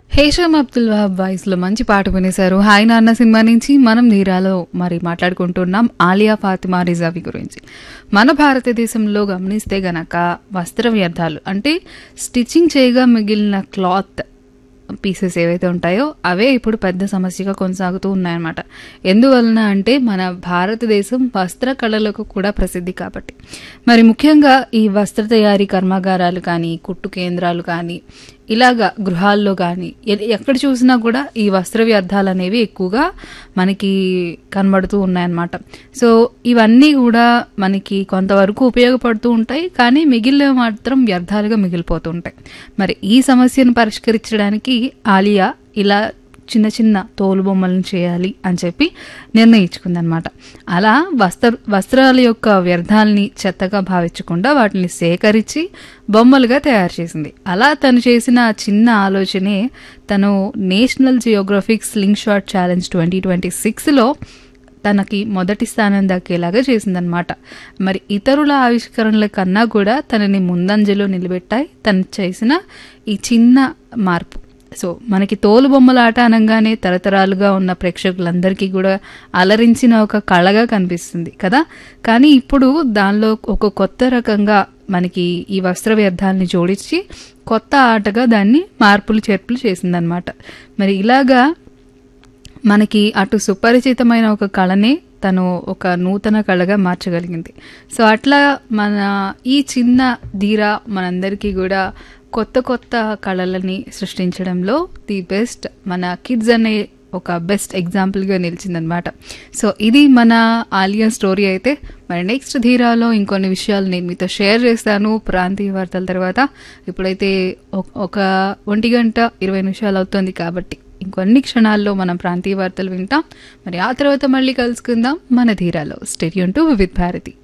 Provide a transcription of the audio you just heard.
Hesham Abdul Wahab voice లో మంచి పాట వినేశారు హాయ్ నాన్న సినిమా నుంచి మనం ధీరాలో మరి మాట్లాడుకుంటున్నాం ఆలియా ఫాతిమా రిజావి గురించి మన భారతదేశంలో గమనిస్తే గనక వస్త్ర వ్యర్థాలు అంటే స్టిచ్చింగ్ చేయగా మిగిలిన క్లాత్ పీసెస్ ఏవైతే ఉంటాయో అవే ఇప్పుడు పెద్ద సమస్యగా కొనసాగుతూ ఉన్నాయన్నమాట ఎందువలన అంటే మన భారతదేశం వస్త్ర కళలకు కూడా ప్రసిద్ధి కాబట్టి మరి ముఖ్యంగా ఈ వస్త్ర తయారీ కర్మాగారాలు కానీ కుట్టు కేంద్రాలు కానీ ఇలాగా గృహాల్లో కానీ ఎ- ఎక్కడ చూసినా కూడా ఈ వస్త్ర వ్యర్థాలు అనేవి ఎక్కువగా మనకి కనబడుతూ ఉన్నాయన్నమాట సో ఇవన్నీ కూడా మనకి కొంతవరకు ఉపయోగపడుతూ ఉంటాయి కానీ మిగిలినవి మాత్రం వ్యర్థాలుగా మిగిలిపోతూ ఉంటాయి మరి ఈ సమస్యను పరిష్కరించడానికి ఆలియా ఇలా చిన్న చిన్న తోలు బొమ్మలను చేయాలి అని చెప్పి నిర్ణయించుకుందనమాట అలా వస్త్ర వస్త్రాల యొక్క వ్యర్థాలని చెత్తగా భావించకుండా వాటిని సేకరించి బొమ్మలుగా తయారు చేసింది అలా తను చేసిన ఆ చిన్న ఆలోచనే తను National Geographic slingshot challenge twenty twenty సిక్స్లో తనకి మొదటి స్థానం దక్కేలాగా చేసిందనమాట మరి ఇతరుల ఆవిష్కరణల కన్నా కూడా తనని ముందంజలో నిలబెట్టాయి తను చేసిన ఈ చిన్న మార్పు సో మనకి తోలు బొమ్మలాట అనగానే తరతరాలుగా ఉన్న ప్రేక్షకులందరికీ కూడా అలరించిన ఒక కళగా కనిపిస్తుంది కదా కానీ ఇప్పుడు దానిలో ఒక కొత్త రకంగా మనకి ఈ వస్త్ర వ్యర్థాలని జోడించి కొత్త ఆటగా దాన్ని మార్పులు చేర్పులు చేసిందనమాట మరి ఇలాగా మనకి అటు సుపరిచితమైన ఒక కళనే తను ఒక నూతన కళగా మార్చగలిగింది సో అట్లా మన ఈ చిన్న ధీర మనందరికీ కూడా కొత్త కొత్త కళలని సృష్టించడంలో ది బెస్ట్ మన కిడ్స్ అనే ఒక బెస్ట్ ఎగ్జాంపుల్గా నిలిచిందనమాట సో ఇది మన ఆలియా స్టోరీ అయితే మరి నెక్స్ట్ ధీరాలో ఇంకొన్ని విషయాలు నేను మీతో షేర్ చేస్తాను ప్రాంతీయ వార్తల తర్వాత ఇప్పుడైతే ఒక- ఒక ఒంటి గంట ఇరవై నిమిషాలు అవుతుంది కాబట్టి ఇంకొన్ని క్షణాల్లో మనం ప్రాంతీయ వార్తలు వింటాం మరి ఆ తర్వాత మళ్ళీ కలుసుకుందాం మన ధీరాలో స్టేడియం టు వివిధ్ భారతి